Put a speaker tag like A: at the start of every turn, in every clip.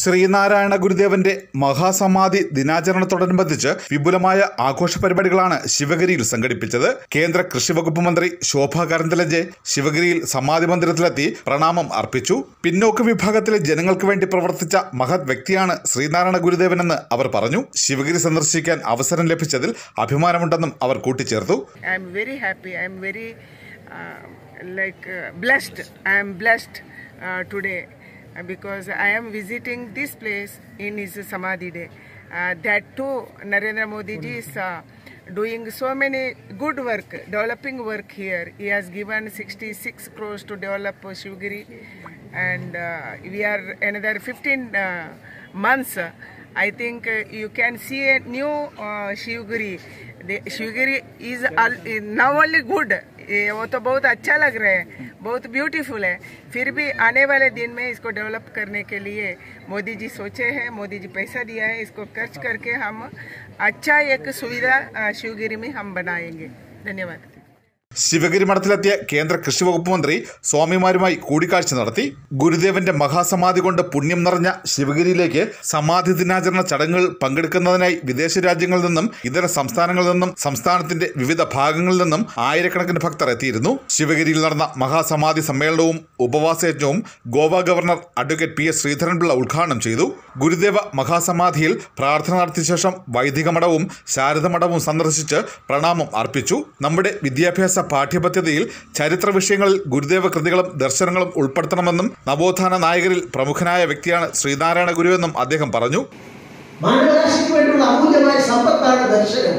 A: ശ്രീനാരായണ ഗുരുദേവന്റെ മഹാസമാധി ദിനാചരണത്തോടനുബന്ധിച്ച് വിപുലമായ ആഘോഷ പരിപാടികളാണ് ശിവഗിരിയിൽ സംഘടിപ്പിച്ചത് കേന്ദ്ര കൃഷി വകുപ്പ് മന്ത്രി ശോഭ കരന്തലജെ ശിവഗിരിയിൽ സമാധി മന്ദിരത്തിലെത്തി പ്രണാമം അർപ്പിച്ചു പിന്നോക്ക വിഭാഗത്തിലെ ജനങ്ങൾക്ക് വേണ്ടി പ്രവർത്തിച്ച മഹത് വ്യക്തിയാണ് ശ്രീനാരായണ ഗുരുദേവനെന്ന് അവർ പറഞ്ഞു ശിവഗിരി സന്ദർശിക്കാൻ അവസരം ലഭിച്ചതിൽ അഭിമാനമുണ്ടെന്നും അവർ കൂട്ടിച്ചേർത്തു
B: I am very happy. I am very uh, like uh, blessed. I am blessed uh, today uh, because I am visiting this place in his Samadhi day. Uh, that too, Narendra Modi ji is uh, doing so many good work, developing work here. He has given 66 crores to develop uh, Shivgiri, and uh, we are another 15 uh, months. uh, I think uh, you can see a new uh, Shivgiri. The Shivgiri is al- now only good. ये वो तो बहुत अच्छा लग रहा है बहुत beautiful है फिर भी आने वाले दिन में इसको डेवलप करने के लिए मोदी जी सोचे हैं मोदी जी पैसा दिया है इसको खर्च करके हम अच्छा एक सुविधा अ, शिवगिरी में हम बनाएंगे धन्यवाद
A: ശിവഗിരി മഠത്തിലെത്തിയ കേന്ദ്ര കൃഷി വകുപ്പ് മന്ത്രി സ്വാമിമാരുമായി കൂടിക്കാഴ്ച നടത്തി ഗുരുദേവന്റെ മഹാസമാധി കൊണ്ട് പുണ്യം നിറഞ്ഞ ശിവഗിരിയിലേക്ക് സമാധി ദിനാചരണ ചടങ്ങുകൾ പങ്കെടുക്കുന്നതിനായി വിദേശ രാജ്യങ്ങളിൽ നിന്നും ഇതര സംസ്ഥാനങ്ങളിൽ നിന്നും സംസ്ഥാനത്തിന്റെ വിവിധ ഭാഗങ്ങളിൽ നിന്നും ആയിരക്കണക്കിന് ഭക്തർ എത്തിയിരുന്നു ശിവഗിരിയിൽ നടന്ന മഹാസമാധി സമ്മേളനവും ഉപവാസയജ്ഞവും Goa governor advocate P S Sreedharan Pillai ഉദ്ഘാടനം ചെയ്തു ഗുരുദേവ മഹാസമാധിയിൽ പ്രാർത്ഥന നടത്തിയ ശേഷം വൈദിക മഠവും ശാരദ മഠവും സന്ദർശിച്ച് പ്രണാമം അർപ്പിച്ചു നമ്മുടെ വിദ്യാഭ്യാസ പാഠ്യപദ്ധതിയിൽ ചരിത്ര വിഷയങ്ങളിൽ ഗുരുദേവ കൃതികളും ദർശനങ്ങളും ഉൾപ്പെടുത്തണമെന്നും നവോത്ഥാന നായകരിൽ പ്രമുഖനായ വ്യക്തിയാണ് ശ്രീനാരായണ ഗുരുവെന്നും അദ്ദേഹം പറഞ്ഞു
C: മാനവരാശിക്ക് വേണ്ടിയുള്ള അമൂല്യമായ സമ്പത്താണ് ദർശനം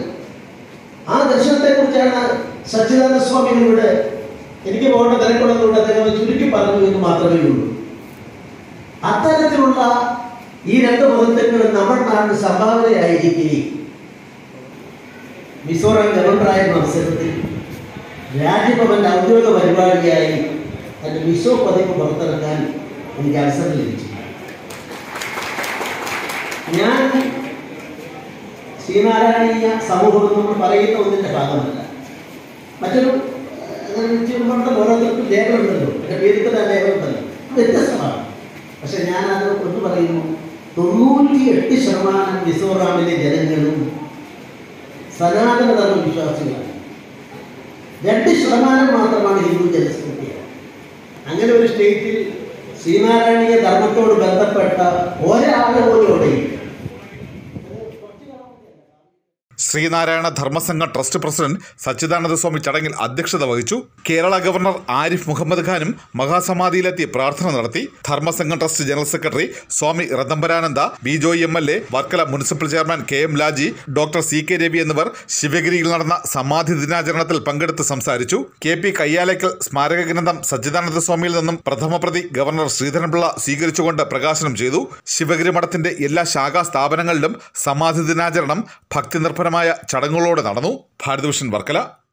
C: ആ ദർശനത്തെക്കുറിച്ചാണ് സച്ചിദാനന്ദ സ്വാമികളിവിടെ എനിക്ക് പോകേണ്ട തിരക്കുള്ളതുകൊണ്ട് അദ്ദേഹം ചുരുക്കി പറഞ്ഞു എന്ന് മാത്രമേ ഉള്ളൂ അത്തരത്തിലുള്ള ഈ രണ്ട് മതത്വങ്ങളും നമ്മുടെ നാടിന് സംഭാവനയായിരിക്കെ മിസോറാം ഗവർണറായിരുന്ന അവസരത്തിൽ രാജ്ഭവന്റെ ഔദ്യോഗിക പരിപാടിയായി തന്റെ മിസോ പതിപ്പ് പുറത്തിറക്കാൻ എനിക്ക് അവസരം ലഭിച്ചു ഞാൻ ശ്രീനാരായണീയ സമൂഹം എന്ന് നമ്മൾ പറയുന്ന ഒന്നിന്റെ ഭാഗമല്ല മറ്റൊരു ഉണ്ടല്ലോ ഓരോരുത്തർക്കും ലേഖനമുണ്ടല്ലോ എൻ്റെ പേരിൽ തന്നെ ലേഖനമുണ്ടല്ലോ അത് വ്യത്യസ്തമാണ് പക്ഷെ ഞാൻ അത് ഒന്ന് പറയുന്നു തൊണ്ണൂറ്റി എട്ട് ശതമാനം മിസോറാമിലെ ജനങ്ങളും സനാതന ധർമ്മ വിശ്വാസികളാണ് രണ്ട് ശതമാനം മാത്രമാണ് ഹിന്ദു ജനസംഖ്യ അങ്ങനെ ഒരു സ്റ്റേറ്റിൽ ശ്രീനാരായണീയ ധർമ്മത്തോട് ബന്ധപ്പെട്ട ഒരാൾ പോലും അവിടെയില്ല
A: ശ്രീനാരായണ ധർമ്മസംഘം ട്രസ്റ്റ് പ്രസിഡന്റ് സച്ചിദാനന്ദ സ്വാമി ചടങ്ങിൽ അധ്യക്ഷത വഹിച്ചു കേരള ഗവർണർ ആരിഫ് മുഹമ്മദ് ഖാനും മഹാസമാധിയിലെത്തി പ്രാർത്ഥന നടത്തി Dharma Sangham trust general secretary Swami Ritambharananda B Joy M L A Varkala municipal chairman K M Laji doctor C K Ravi എന്നിവർ ശിവഗിരിയിൽ നടന്ന സമാധി ദിനാചരണത്തിൽ പങ്കെടുത്ത് സംസാരിച്ചു കെ പി കയ്യാലേക്കൽ സ്മാരക ഗ്രന്ഥം സച്ചിദാനന്ദ സ്വാമിയിൽ നിന്നും പ്രഥമ പ്രതി ഗവർണർ ശ്രീധരൻപിള്ള സ്വീകരിച്ചുകൊണ്ട് പ്രകാശനം ചെയ്തു ശിവഗിരി മഠത്തിന്റെ എല്ലാ ശാഖാ സ്ഥാപനങ്ങളിലും സമാധി ദിനാചരണം ഭക്തി നിർഭരമായ ചടങ്ങുകളോടെ നടന്നു ഭാരതഭൂഷൺ വർക്കല